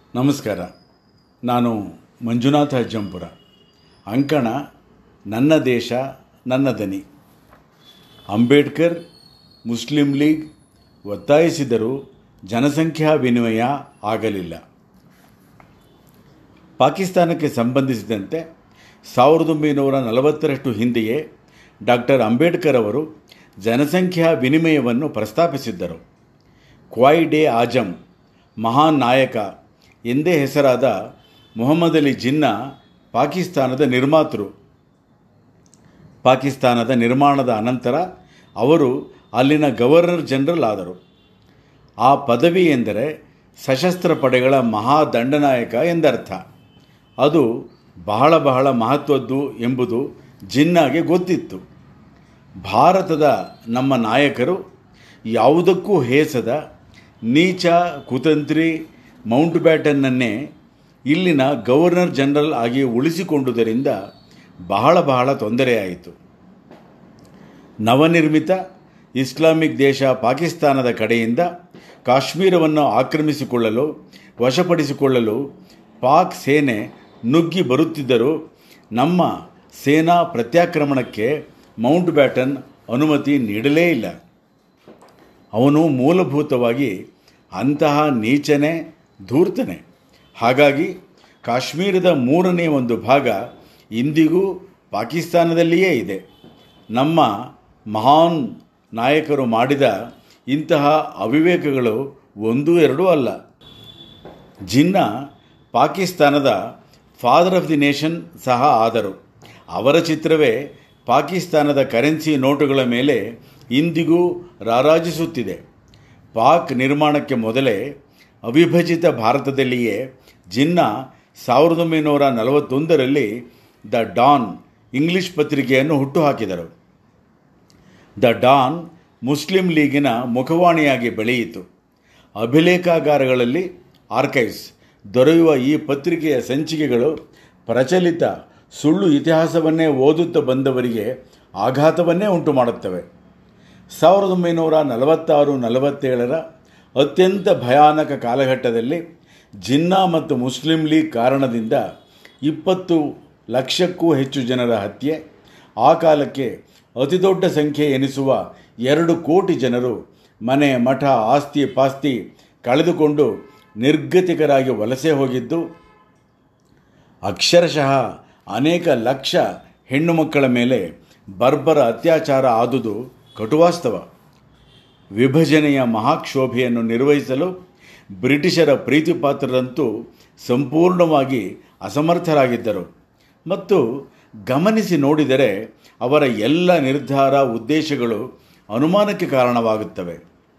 ನಮಸ್ಕಾರ ನಾನು ಮಂಜುನಾಥ ಅಜ್ಜಂಪುರ ಅಂಕಣ ನನ್ನ ದೇಶ ನನ್ನ ದನಿ ಅಂಬೇಡ್ಕರ್ ಮುಸ್ಲಿಂ ಲೀಗ್ ಒತ್ತಾಯಿಸಿದರೂ ಜನಸಂಖ್ಯಾ ವಿನಿಮಯ ಆಗಲಿಲ್ಲ ಪಾಕಿಸ್ತಾನಕ್ಕೆ ಸಂಬಂಧಿಸಿದಂತೆ ಸಾವಿರದ ಒಂಬೈನೂರ ನಲವತ್ತರಷ್ಟು ಹಿಂದೆಯೇ ಡಾಕ್ಟರ್ ಅಂಬೇಡ್ಕರ್ ಅವರು ಜನಸಂಖ್ಯಾ ವಿನಿಮಯವನ್ನು ಪ್ರಸ್ತಾಪಿಸಿದ್ದರು ಕ್ವಾಯ್ ಡೆ ಆಜಮ್ ಮಹಾನ್ ನಾಯಕ ಎಂದೇ ಹೆಸರಾದ ಮೊಹಮ್ಮದ್ ಅಲಿ ಜಿನ್ನಾ ಪಾಕಿಸ್ತಾನದ ನಿರ್ಮಾತೃ ಪಾಕಿಸ್ತಾನದ ನಿರ್ಮಾಣದ ಅನಂತರ ಅವರು ಅಲ್ಲಿನ ಗವರ್ನರ್ ಜನರಲ್ ಆದರು ಆ ಪದವಿ ಎಂದರೆ ಸಶಸ್ತ್ರ ಪಡೆಗಳ ಮಹಾದಂಡನಾಯಕ ಎಂದರ್ಥ ಅದು ಬಹಳ ಬಹಳ ಮಹತ್ವದ್ದು ಎಂಬುದು ಜಿನ್ನಾಗೆ ಗೊತ್ತಿತ್ತು ಭಾರತದ ನಮ್ಮ ನಾಯಕರು ಯಾವುದಕ್ಕೂ ಹೇಸದ ನೀಚ ಕುತಂತ್ರಿ ಮೌಂಟ್ ಬ್ಯಾಟನ್ನನ್ನೇ ಇಲ್ಲಿನ ಗವರ್ನರ್ ಜನರಲ್ ಆಗಿ ಉಳಿಸಿಕೊಂಡುದರಿಂದ ಬಹಳ ಬಹಳ ತೊಂದರೆಯಾಯಿತು ನವನಿರ್ಮಿತ ಇಸ್ಲಾಮಿಕ್ ದೇಶ ಪಾಕಿಸ್ತಾನದ ಕಡೆಯಿಂದ ಕಾಶ್ಮೀರವನ್ನು ಆಕ್ರಮಿಸಿಕೊಳ್ಳಲು ವಶಪಡಿಸಿಕೊಳ್ಳಲು ಪಾಕ್ ಸೇನೆ ನುಗ್ಗಿ ಬರುತ್ತಿದ್ದರೂ ನಮ್ಮ ಸೇನಾ ಪ್ರತ್ಯಾಕ್ರಮಣಕ್ಕೆ ಮೌಂಟ್ ಬ್ಯಾಟನ್ ಅನುಮತಿ ನೀಡಲೇ ಇಲ್ಲ ಅವನು ಮೂಲಭೂತವಾಗಿ ಅಂತಹ ನೀಚನೇ ಧೂರ್ತನೆ ಹಾಗಾಗಿ ಕಾಶ್ಮೀರದ ಮೂರನೇ ಒಂದು ಭಾಗ ಇಂದಿಗೂ ಪಾಕಿಸ್ತಾನದಲ್ಲಿಯೇ ಇದೆ ನಮ್ಮ ಮಹಾನ್ ನಾಯಕರು ಮಾಡಿದ ಇಂತಹ ಅವಿವೇಕಗಳು ಒಂದೂ ಎರಡೂ ಅಲ್ಲ ಜಿನ್ನಾ ಪಾಕಿಸ್ತಾನದ ಫಾದರ್ ಆಫ್ ದಿ ನೇಷನ್ ಸಹ ಆದರು ಅವರ ಚಿತ್ರವೇ ಪಾಕಿಸ್ತಾನದ ಕರೆನ್ಸಿ ನೋಟುಗಳ ಮೇಲೆ ಇಂದಿಗೂ ರಾರಾಜಿಸುತ್ತಿದೆ ಪಾಕ್ ನಿರ್ಮಾಣಕ್ಕೆ ಮೊದಲೇ ಅವಿಭಜಿತ ಭಾರತದಲ್ಲಿಯೇ ಜಿನ್ನಾ ಸಾವಿರದ ಒಂಬೈನೂರ ನಲವತ್ತೊಂದರಲ್ಲಿ ದ ಡಾನ್ ಇಂಗ್ಲಿಷ್ ಪತ್ರಿಕೆಯನ್ನು ಹುಟ್ಟುಹಾಕಿದರು ದ ಡಾನ್ ಮುಸ್ಲಿಂ ಲೀಗಿನ ಮುಖವಾಣಿಯಾಗಿ ಬೆಳೆಯಿತು ಅಭಿಲೇಖಾಗಾರಗಳಲ್ಲಿ ಆರ್ಕೈವ್ಸ್ ದೊರೆಯುವ ಈ ಪತ್ರಿಕೆಯ ಸಂಚಿಕೆಗಳು ಪ್ರಚಲಿತ ಸುಳ್ಳು ಇತಿಹಾಸವನ್ನೇ ಓದುತ್ತಾ ಬಂದವರಿಗೆ ಆಘಾತವನ್ನೇ ಉಂಟು ಮಾಡುತ್ತವೆ ಸಾವಿರದ ಒಂಬೈನೂರ ನಲವತ್ತಾರು ನಲವತ್ತೇಳರ ಅತ್ಯಂತ ಭಯಾನಕ ಕಾಲಘಟ್ಟದಲ್ಲಿ ಜಿನ್ನಾ ಮತ್ತು ಮುಸ್ಲಿಂ ಲೀಗ್ ಕಾರಣದಿಂದ ಇಪ್ಪತ್ತು ಲಕ್ಷಕ್ಕೂ ಹೆಚ್ಚು ಜನರ ಹತ್ಯೆ ಆ ಕಾಲಕ್ಕೆ ಅತಿದೊಡ್ಡ ಸಂಖ್ಯೆ ಎನಿಸುವ ಎರಡು ಕೋಟಿ ಜನರು ಮನೆ ಮಠ ಆಸ್ತಿ ಪಾಸ್ತಿ ಕಳೆದುಕೊಂಡು ನಿರ್ಗತಿಕರಾಗಿ ವಲಸೆ ಹೋಗಿದ್ದು ಅಕ್ಷರಶಃ ಅನೇಕ ಲಕ್ಷ ಹೆಣ್ಣು ಮಕ್ಕಳ ಮೇಲೆ ಬರ್ಬರ ಅತ್ಯಾಚಾರ ಆದುದು ಕಟುವಾಸ್ತವ ವಿಭಜನೆಯ ಮಹಾಕ್ಷೋಭೆಯನ್ನು ನಿರ್ವಹಿಸಲು ಬ್ರಿಟಿಷರ ಪ್ರೀತಿಪಾತ್ರರಂತೂ ಸಂಪೂರ್ಣವಾಗಿ ಅಸಮರ್ಥರಾಗಿದ್ದರು ಮತ್ತು ಗಮನಿಸಿ ನೋಡಿದರೆ ಅವರ ಎಲ್ಲ ನಿರ್ಧಾರ ಉದ್ದೇಶಗಳು ಅನುಮಾನಕ್ಕೆ ಕಾರಣವಾಗುತ್ತವೆ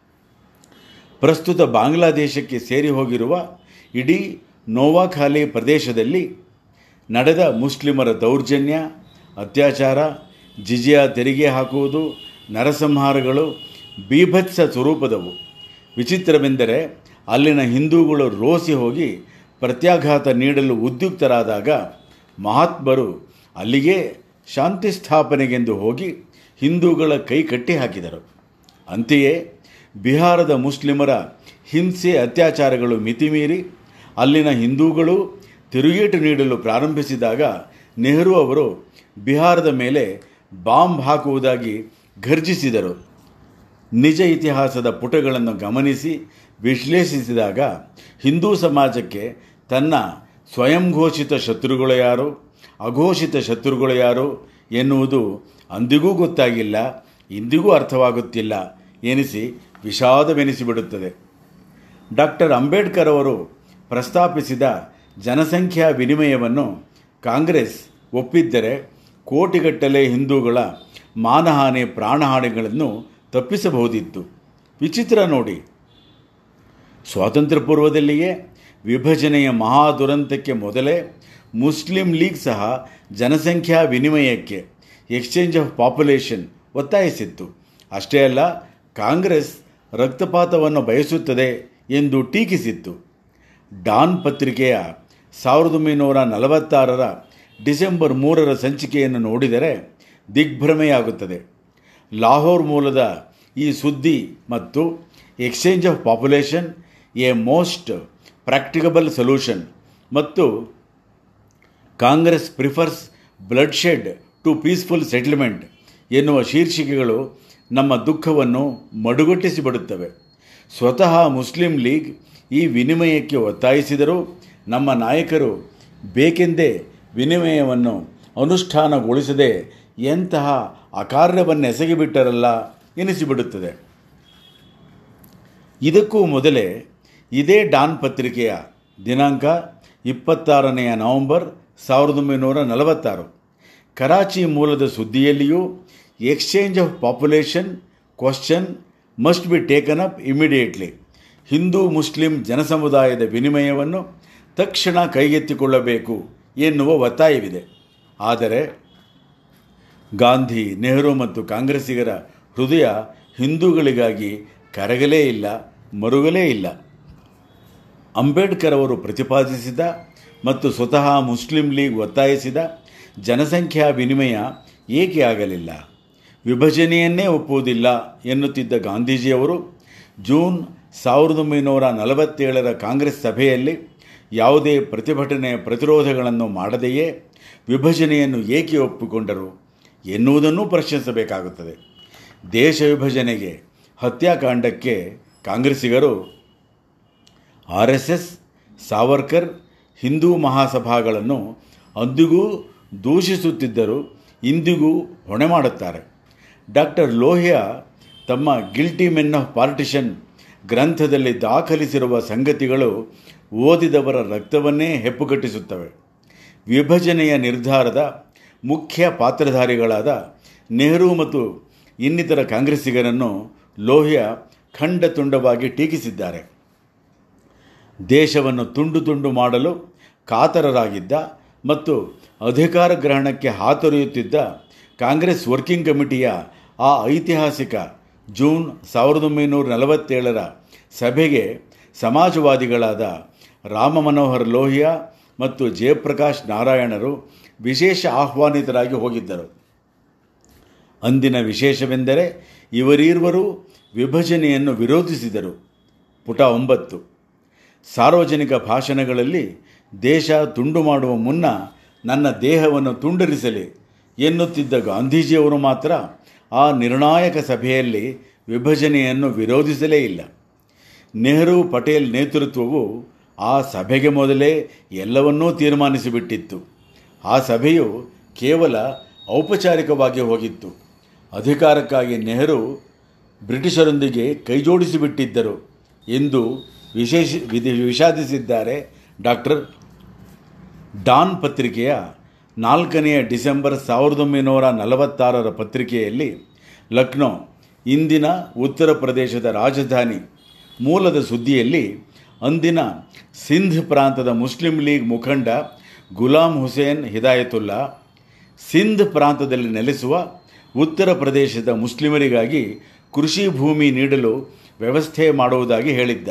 ಪ್ರಸ್ತುತ ಬಾಂಗ್ಲಾದೇಶಕ್ಕೆ ಸೇರಿ ಹೋಗಿರುವ ಇಡೀ ನೋವಾಖಾಲಿ ಪ್ರದೇಶದಲ್ಲಿ ನಡೆದ ಮುಸ್ಲಿಮರ ದೌರ್ಜನ್ಯ ಅತ್ಯಾಚಾರ ಜಿಜಿಯಾ ತೆರಿಗೆ ಹಾಕುವುದು ನರಸಂಹಾರಗಳು ಬೀಭತ್ಸ ಸ್ವರೂಪದವು ವಿಚಿತ್ರವೆಂದರೆ ಅಲ್ಲಿನ ಹಿಂದೂಗಳು ರೋಸಿ ಹೋಗಿ ಪ್ರತ್ಯಾಘಾತ ನೀಡಲು ಉದ್ಯುಕ್ತರಾದಾಗ ಮಹಾತ್ಮರು ಅಲ್ಲಿಗೆ ಶಾಂತಿ ಸ್ಥಾಪನೆಗೆಂದು ಹೋಗಿ ಹಿಂದೂಗಳ ಕೈ ಕಟ್ಟಿ ಹಾಕಿದರು ಅಂತೆಯೇ ಬಿಹಾರದ ಮುಸ್ಲಿಮರ ಹಿಂಸೆ ಅತ್ಯಾಚಾರಗಳು ಮಿತಿಮೀರಿ ಅಲ್ಲಿನ ಹಿಂದೂಗಳು ತಿರುಗೇಟು ನೀಡಲು ಪ್ರಾರಂಭಿಸಿದಾಗ ನೆಹರು ಅವರು ಬಿಹಾರದ ಮೇಲೆ ಬಾಂಬ್ ಹಾಕುವುದಾಗಿ ಘರ್ಜಿಸಿದರು ನಿಜ ಇತಿಹಾಸದ ಪುಟಗಳನ್ನು ಗಮನಿಸಿ ವಿಶ್ಲೇಷಿಸಿದಾಗ ಹಿಂದೂ ಸಮಾಜಕ್ಕೆ ತನ್ನ ಸ್ವಯಂ ಘೋಷಿತ ಶತ್ರುಗಳು ಯಾರು ಅಘೋಷಿತ ಶತ್ರುಗಳು ಯಾರು ಎನ್ನುವುದು ಅಂದಿಗೂ ಗೊತ್ತಾಗಿಲ್ಲ ಇಂದಿಗೂ ಅರ್ಥವಾಗುತ್ತಿಲ್ಲ ಎನಿಸಿ ವಿಷಾದವೆನಿಸಿಬಿಡುತ್ತದೆ ಡಾಕ್ಟರ್ ಅಂಬೇಡ್ಕರ್ ಅವರು ಪ್ರಸ್ತಾಪಿಸಿದ ಜನಸಂಖ್ಯಾ ವಿನಿಮಯವನ್ನು ಕಾಂಗ್ರೆಸ್ ಒಪ್ಪಿದ್ದರೆ ಕೋಟಿಗಟ್ಟಲೆ ಹಿಂದೂಗಳ ಮಾನಹಾನಿ ಪ್ರಾಣಹಾನಿಗಳನ್ನು ತಪ್ಪಿಸಬಹುದಿತ್ತು ವಿಚಿತ್ರ ನೋಡಿ ಸ್ವಾತಂತ್ರ್ಯ ಪೂರ್ವದಲ್ಲಿಯೇ ವಿಭಜನೆಯ ಮಹಾ ದುರಂತಕ್ಕೆ ಮೊದಲೇ ಮುಸ್ಲಿಂ ಲೀಗ್ ಸಹ ಜನಸಂಖ್ಯಾ ವಿನಿಮಯಕ್ಕೆ ಎಕ್ಸ್ಚೇಂಜ್ ಆಫ್ ಪಾಪ್ಯುಲೇಷನ್ ಒತ್ತಾಯಿಸಿತ್ತು ಅಷ್ಟೇ ಅಲ್ಲ ಕಾಂಗ್ರೆಸ್ ರಕ್ತಪಾತವನ್ನು ಬಯಸುತ್ತದೆ ಎಂದು ಟೀಕಿಸಿತ್ತು ಡಾನ್ ಪತ್ರಿಕೆಯ ಸಾವಿರದ ಒಂಬೈನೂರ ನಲವತ್ತಾರರ ಡಿಸೆಂಬರ್ ಮೂರರ ಸಂಚಿಕೆಯನ್ನು ನೋಡಿದರೆ ದಿಗ್ಭ್ರಮೆಯಾಗುತ್ತದೆ ಲಾಹೋರ್ ಮೂಲದ ಈ ಸುದ್ದಿ ಮತ್ತು exchange of population a most practicable solution ಮತ್ತು Congress prefers bloodshed to peaceful settlement ಎನ್ನುವ ಶೀರ್ಷಿಕೆಗಳು ನಮ್ಮ ದುಃಖವನ್ನು ಮಡುಗಟ್ಟಿಸಿಬಿಡುತ್ತವೆ ಸ್ವತಃ ಮುಸ್ಲಿಂ ಲೀಗ್ ಈ ವಿನಿಮಯಕ್ಕೆ ಒತ್ತಾಯಿಸಿದರೂ ನಮ್ಮ ನಾಯಕರು ಬೇಕೆಂದೇ ವಿನಿಮಯವನ್ನು ಅನುಷ್ಠಾನಗೊಳಿಸದೆ ಎಂತಹ ಅಕಾರ್ಯವನ್ನೆಸಗಿಬಿಟ್ಟರಲ್ಲ ಎನಿಸಿಬಿಡುತ್ತದೆ ಇದಕ್ಕೂ ಮೊದಲೇ ಇದೇ ಡಾನ್ ಪತ್ರಿಕೆಯ ದಿನಾಂಕ ಇಪ್ಪತ್ತಾರನೆಯ ನವೆಂಬರ್ ಸಾವಿರದ ಒಂಬೈನೂರ ನಲವತ್ತಾರು ಕರಾಚಿ ಮೂಲದ ಸುದ್ದಿಯಲ್ಲಿಯೂ exchange of population question must be taken up immediately Hindu Muslim ಜನಸಮುದಾಯದ ವಿನಿಮಯವನ್ನು ತಕ್ಷಣ ಕೈಗೆತ್ತಿಕೊಳ್ಳಬೇಕು ಎನ್ನುವ ಒತ್ತಾಯವಿದೆ ಆದರೆ ಗಾಂಧಿ ನೆಹರು ಮತ್ತು ಕಾಂಗ್ರೆಸ್ಸಿಗರ ಹೃದಯ ಹಿಂದೂಗಳಿಗಾಗಿ ಕರಗಲೇ ಇಲ್ಲ ಮರುಗಲೇ ಇಲ್ಲ ಅಂಬೇಡ್ಕರ್ ಅವರು ಪ್ರತಿಪಾದಿಸಿದ ಮತ್ತು ಸ್ವತಃ ಮುಸ್ಲಿಂ ಲೀಗ್ ಒತ್ತಾಯಿಸಿದ ಜನಸಂಖ್ಯಾ ವಿನಿಮಯ ಏಕೆ ಆಗಲಿಲ್ಲ ವಿಭಜನೆಯನ್ನೇ ಒಪ್ಪುವುದಿಲ್ಲ ಎನ್ನುತ್ತಿದ್ದ ಗಾಂಧೀಜಿಯವರು ಜೂನ್ ಸಾವಿರದ ಒಂಬೈನೂರ ನಲವತ್ತೇಳರ ಕಾಂಗ್ರೆಸ್ ಸಭೆಯಲ್ಲಿ ಯಾವುದೇ ಪ್ರತಿಭಟನೆ ಪ್ರತಿರೋಧಗಳನ್ನು ಮಾಡದೆಯೇ ವಿಭಜನೆಯನ್ನು ಏಕೆ ಒಪ್ಪಿಕೊಂಡರು ಎನ್ನುವುದನ್ನು ಪ್ರಶ್ನಿಸಬೇಕಾಗುತ್ತದೆ ದೇಶ ವಿಭಜನೆಗೆ ಹತ್ಯಾಕಾಂಡಕ್ಕೆ ಕಾಂಗ್ರೆಸ್ಸಿಗರು R S S Savarkar Hindu ಮಹಾಸಭಾಗಳನ್ನು ಅಂದಿಗೂ ದೂಷಿಸುತ್ತಿದ್ದರು ಇಂದಿಗೂ ಹೊಣೆ ಮಾಡುತ್ತಾರೆ ಡಾಕ್ಟರ್ ಲೋಹಿಯಾ ತಮ್ಮ ಗಿಲ್ಟಿ ಮೆನ್ ಆಫ್ ಪಾರ್ಟಿಷನ್ ಗ್ರಂಥದಲ್ಲಿ ದಾಖಲಿಸಿರುವ ಸಂಗತಿಗಳು ಓದಿದವರ ರಕ್ತವನ್ನೇ ಹೆಪ್ಪುಗಟ್ಟಿಸುತ್ತವೆ ವಿಭಜನೆಯ ನಿರ್ಧಾರದ ಮುಖ್ಯ ಪಾತ್ರಧಾರಿಗಳಾದ ನೆಹರು ಮತ್ತು ಇನ್ನಿತರ ಕಾಂಗ್ರೆಸ್ಸಿಗರನ್ನು ಲೋಹಿಯಾ ಖಂಡ ತುಂಡವಾಗಿ ಟೀಕಿಸಿದ್ದಾರೆ ದೇಶವನ್ನು ತುಂಡು ತುಂಡು ಮಾಡಲು ಕಾತರರಾಗಿದ್ದ ಮತ್ತು ಅಧಿಕಾರ ಗ್ರಹಣಕ್ಕೆ ಹಾತೊರೆಯುತ್ತಿದ್ದ ಕಾಂಗ್ರೆಸ್ ವರ್ಕಿಂಗ್ ಕಮಿಟಿಯ ಆ ಐತಿಹಾಸಿಕ ಜೂನ್ ಸಾವಿರದ ಒಂಬೈನೂರ ನಲವತ್ತೇಳರ ಸಭೆಗೆ ಸಮಾಜವಾದಿಗಳಾದ ರಾಮ ಮನೋಹರ್ ಲೋಹಿಯಾ ಮತ್ತು ಜಯಪ್ರಕಾಶ್ ನಾರಾಯಣರು ವಿಶೇಷ ಆಹ್ವಾನಿತರಾಗಿ ಹೋಗಿದ್ದರು ಅಂದಿನ ವಿಶೇಷವೆಂದರೆ ಇವರೀರ್ವರು ವಿಭಜನೆಯನ್ನು ವಿರೋಧಿಸಿದರು ಪುಟ ಒಂಬತ್ತು ಸಾರ್ವಜನಿಕ ಭಾಷಣಗಳಲ್ಲಿ ದೇಶ ತುಂಡು ಮಾಡುವ ಮುನ್ನ ನನ್ನ ದೇಹವನ್ನು ತುಂಡರಿಸಲಿ ಎನ್ನುತ್ತಿದ್ದ ಗಾಂಧೀಜಿಯವರು ಮಾತ್ರ ಆ ನಿರ್ಣಾಯಕ ಸಭೆಯಲ್ಲಿ ವಿಭಜನೆಯನ್ನು ವಿರೋಧಿಸಲೇ ಇಲ್ಲ ನೆಹರು ಪಟೇಲ್ ನೇತೃತ್ವವು ಆ ಸಭೆಗೆ ಮೊದಲೇ ಎಲ್ಲವನ್ನೂ ತೀರ್ಮಾನಿಸಿಬಿಟ್ಟಿತ್ತು ಆ ಸಭೆಯು ಕೇವಲ ಔಪಚಾರಿಕವಾಗಿ ಹೋಗಿತ್ತು ಅಧಿಕಾರಕ್ಕಾಗಿ ನೆಹರು ಬ್ರಿಟಿಷರೊಂದಿಗೆ ಕೈಜೋಡಿಸಿಬಿಟ್ಟಿದ್ದರು ಎಂದು ವಿಶೇಷ ವಿಧಿ ವಿಷಾದಿಸಿದ್ದಾರೆ ಡಾಕ್ಟರ್ ಡಾನ್ ಪತ್ರಿಕೆಯ ನಾಲ್ಕನೆಯ ಡಿಸೆಂಬರ್ ಸಾವಿರದ ಒಂಬೈನೂರ ನಲವತ್ತಾರರ ಪತ್ರಿಕೆಯಲ್ಲಿ ಲಕ್ನೋ ಇಂದಿನ ಉತ್ತರ ಪ್ರದೇಶದ ರಾಜಧಾನಿ ಮೂಲದ ಸುದ್ದಿಯಲ್ಲಿ ಅಂದಿನ ಸಿಂಧ್ ಪ್ರಾಂತದ ಮುಸ್ಲಿಂ ಲೀಗ್ ಮುಖಂಡ ಗುಲಾಂ ಹುಸೇನ್ ಹಿದಾಯತುಲ್ಲಾ ಸಿಂಧ್ ಪ್ರಾಂತದಲ್ಲಿ ನೆಲೆಸುವ ಉತ್ತರ ಪ್ರದೇಶದ ಮುಸ್ಲಿಮರಿಗಾಗಿ ಕೃಷಿ ಭೂಮಿ ನೀಡಲು ವ್ಯವಸ್ಥೆ ಮಾಡುವುದಾಗಿ ಹೇಳಿದ್ದ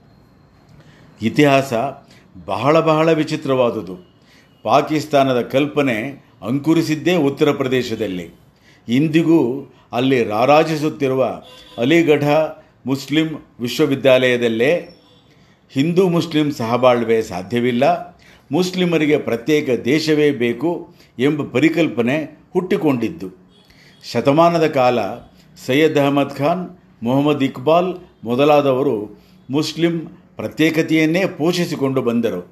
ಇತಿಹಾಸ ಬಹಳ ಬಹಳ ವಿಚಿತ್ರವಾದುದು ಪಾಕಿಸ್ತಾನದ ಕಲ್ಪನೆ ಅಂಕುರಿಸಿದ್ದೇ ಉತ್ತರ ಪ್ರದೇಶದಲ್ಲಿ ಇಂದಿಗೂ ಅಲ್ಲಿ ರಾರಾಜಿಸುತ್ತಿರುವ ಅಲಿಗಢ ಮುಸ್ಲಿಂ ವಿಶ್ವವಿದ್ಯಾಲಯದಲ್ಲೇ ಹಿಂದೂ ಮುಸ್ಲಿಂ ಸಹಬಾಳ್ವೆ ಸಾಧ್ಯವಿಲ್ಲ ಮುಸ್ಲಿಮರಿಗೆ ಪ್ರತ್ಯೇಕ ದೇಶವೇ ಬೇಕು ಎಂಬ ಪರಿಕಲ್ಪನೆ ಹುಟ್ಟಿಕೊಂಡಿದ್ದು ಶತಮಾನದ ಕಾಲ ಸೈಯದ್ ಅಹಮದ್ ಖಾನ್ ಮೊಹಮ್ಮದ್ ಇಕ್ಬಾಲ್ ಮೊದಲಾದವರು ಮುಸ್ಲಿಂ ಪ್ರತ್ಯೇಕತೆಯನ್ನೇ ಪೋಷಿಸಿಕೊಂಡು ಬಂದರು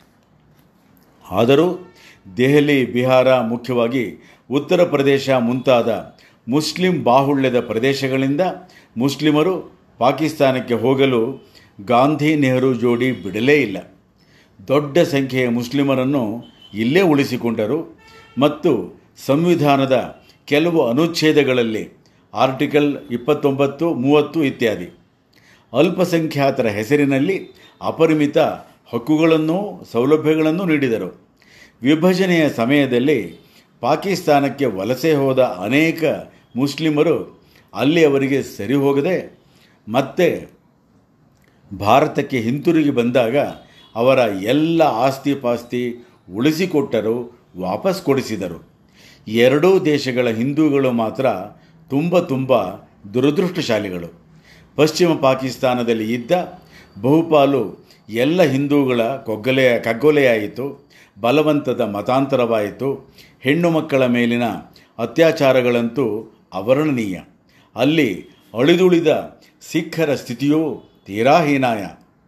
ಆದರೂ ದೆಹಲಿ ಬಿಹಾರ ಮುಖ್ಯವಾಗಿ ಉತ್ತರ ಪ್ರದೇಶ ಮುಂತಾದ ಮುಸ್ಲಿಂ ಬಾಹುಳ್ಯದ ಪ್ರದೇಶಗಳಿಂದ ಮುಸ್ಲಿಮರು ಪಾಕಿಸ್ತಾನಕ್ಕೆ ಹೋಗಲು ಗಾಂಧಿ ನೆಹರು ಜೋಡಿ ಬಿಡಲೇ ಇಲ್ಲ ದೊಡ್ಡ ಸಂಖ್ಯೆಯ ಮುಸ್ಲಿಮರನ್ನು ಇಲ್ಲೇ ಉಳಿಸಿಕೊಂಡರು ಮತ್ತು ಸಂವಿಧಾನದ ಕೆಲವು ಅನುಚ್ಛೇದಗಳಲ್ಲಿ ಆರ್ಟಿಕಲ್ ಇಪ್ಪತ್ತೊಂಬತ್ತು ಮೂವತ್ತು ಇತ್ಯಾದಿ ಅಲ್ಪಸಂಖ್ಯಾತರ ಹೆಸರಿನಲ್ಲಿ ಅಪರಿಮಿತ ಹಕ್ಕುಗಳನ್ನು ಸೌಲಭ್ಯಗಳನ್ನು ನೀಡಿದರು ವಿಭಜನೆಯ ಸಮಯದಲ್ಲಿ ಪಾಕಿಸ್ತಾನಕ್ಕೆ ವಲಸೆ ಹೋದ ಅನೇಕ ಮುಸ್ಲಿಮರು ಅಲ್ಲಿ ಅವರಿಗೆ ಸರಿ ಹೋಗದೆ ಮತ್ತೆ ಭಾರತಕ್ಕೆ ಹಿಂತಿರುಗಿ ಬಂದಾಗ ಅವರ ಎಲ್ಲ ಆಸ್ತಿ ಪಾಸ್ತಿ ಉಳಿಸಿಕೊಟ್ಟರು ವಾಪಸ್ ಕೊಡಿಸಿದರು ಎರಡೂ ದೇಶಗಳ ಹಿಂದೂಗಳು ಮಾತ್ರ ತುಂಬ ತುಂಬ ದುರದೃಷ್ಟಶಾಲಿಗಳು ಪಶ್ಚಿಮ ಪಾಕಿಸ್ತಾನದಲ್ಲಿ ಇದ್ದ ಬಹುಪಾಲು ಎಲ್ಲ ಹಿಂದೂಗಳ ಕೊಗ್ಗಲೆಯ ಕಗ್ಗೊಲೆಯಾಯಿತು ಬಲವಂತದ ಮತಾಂತರವಾಯಿತು ಹೆಣ್ಣು ಮಕ್ಕಳ ಮೇಲಿನ ಅತ್ಯಾಚಾರಗಳಂತೂ ಅವರ್ಣನೀಯ ಅಲ್ಲಿ ಅಳಿದುಳಿದ ಸಿಖ್ಖರ ಸ್ಥಿತಿಯೂ ತೀರಾ ಹೀನಾಯ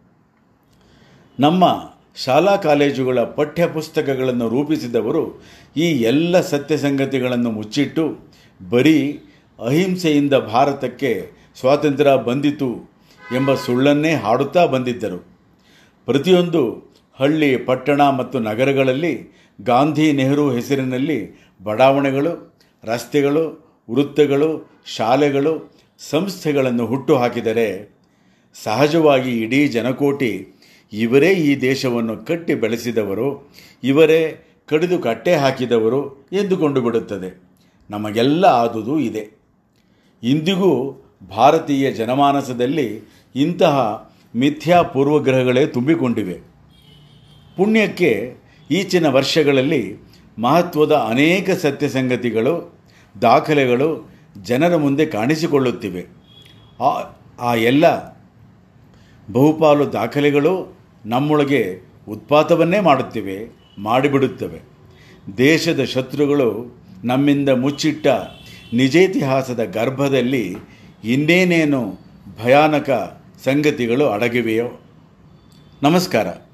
ನಮ್ಮ ಶಾಲಾ ಕಾಲೇಜುಗಳ ಪಠ್ಯ ಪುಸ್ತಕಗಳನ್ನು ರೂಪಿಸಿದವರು ಈ ಎಲ್ಲ ಸತ್ಯ ಸಂಗತಿಗಳನ್ನು ಮುಚ್ಚಿಟ್ಟು ಬರೀ ಅಹಿಂಸೆಯಿಂದ ಭಾರತಕ್ಕೆ ಸ್ವಾತಂತ್ರ್ಯ ಬಂದಿತು ಎಂಬ ಸುಳ್ಳನ್ನೇ ಹಾಡುತ್ತಾ ಬಂದಿದ್ದರು ಪ್ರತಿಯೊಂದು ಹಳ್ಳಿ ಪಟ್ಟಣ ಮತ್ತು ನಗರಗಳಲ್ಲಿ ಗಾಂಧಿ ನೆಹರು ಹೆಸರಿನಲ್ಲಿ ಬಡಾವಣೆಗಳು ರಸ್ತೆಗಳು ವೃತ್ತಗಳು ಶಾಲೆಗಳು ಸಂಸ್ಥೆಗಳನ್ನು ಹುಟ್ಟು ಹಾಕಿದರೆ ಸಹಜವಾಗಿ ಇಡೀ ಜನಕೋಟಿ ಇವರೇ ಈ ದೇಶವನ್ನು ಕಟ್ಟಿ ಬೆಳೆಸಿದವರು ಇವರೇ ಕಡಿದು ಕಟ್ಟೆ ಹಾಕಿದವರು ಎಂದುಕೊಂಡು ಬಿಡುತ್ತದೆ ನಮಗೆಲ್ಲ ಆದುದು ಇದೆ ಇಂದಿಗೂ ಭಾರತೀಯ ಜನಮಾನಸದಲ್ಲಿ ಇಂತಹ ಮಿಥ್ಯಾ ಪೂರ್ವಗ್ರಹಗಳೇ ತುಂಬಿಕೊಂಡಿವೆ ಪುಣ್ಯಕ್ಕೆ ಈಚಿನ ವರ್ಷಗಳಲ್ಲಿ ಮಹತ್ವದ ಅನೇಕ ಸತ್ಯ ಸಂಗತಿಗಳು ದಾಖಲೆಗಳು ಜನರ ಮುಂದೆ ಕಾಣಿಸಿಕೊಳ್ಳುತ್ತಿವೆ ಆ ಆ ಎಲ್ಲ ಬಹುಪಾಲು ದಾಖಲೆಗಳು ನಮ್ಮೊಳಗೆ ಉತ್ಪಾತವನ್ನೇ ಮಾಡುತ್ತಿವೆ ಮಾಡಿಬಿಡುತ್ತವೆ ದೇಶದ ಶತ್ರುಗಳು ನಮ್ಮಿಂದ ಮುಚ್ಚಿಟ್ಟ ನಿಜೇತಿಹಾಸದ ಗರ್ಭದಲ್ಲಿ ಇನ್ನೇನೇನು ಭಯಾನಕ ಸಂಗತಿಗಳು ಅಡಗಿವೆಯೋ ನಮಸ್ಕಾರ